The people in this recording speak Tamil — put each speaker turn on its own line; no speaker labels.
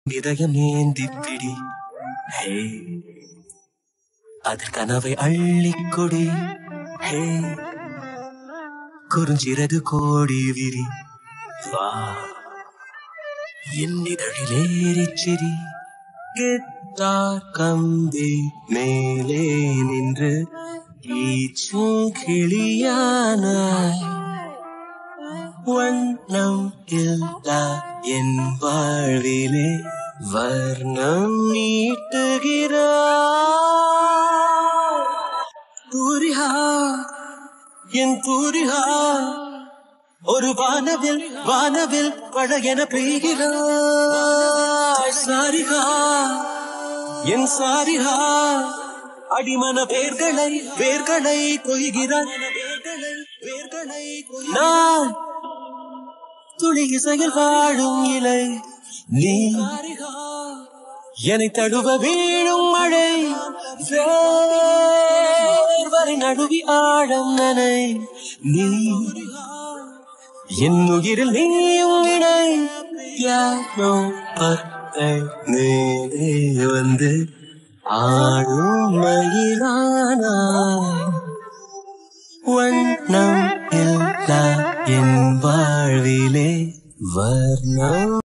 இதயம் ஏந்தி பிடி ஹே அதில் கனவை அள்ளிக்கொடி ஹே குறிஞ்சிறகு கோடி விரி வா என் இதழிலேறிச் சிரி கெட்டார் கம்பி மேலே நின்று ஈச்சும் கிளியானாய் வண்ணம் இல்லா என் வாழ்விலே வர்ணம் நீட்டுகிறாய் தூரிஹா என் தூரிஹா ஒரு வானவில் வானவில் பழையன பெய்கிறாய் சாரிகா என் சாரிகா அடிமன வேர்களை வேர்களை கொய்கிறாய் வேர்களை நான் துளி இசையில் வாழும் இலை நீ என்னை தழுவ வீழும் மழை வேர்வரை நடுவி ஆழம் நனை நீ என் உயிரில் நீயும் இணை யாரோ பத்தை மேலே வந்து ஆடும் மயிலானாய் வண்ணம் இல்லா என் வாழ்விலே வர்ணம்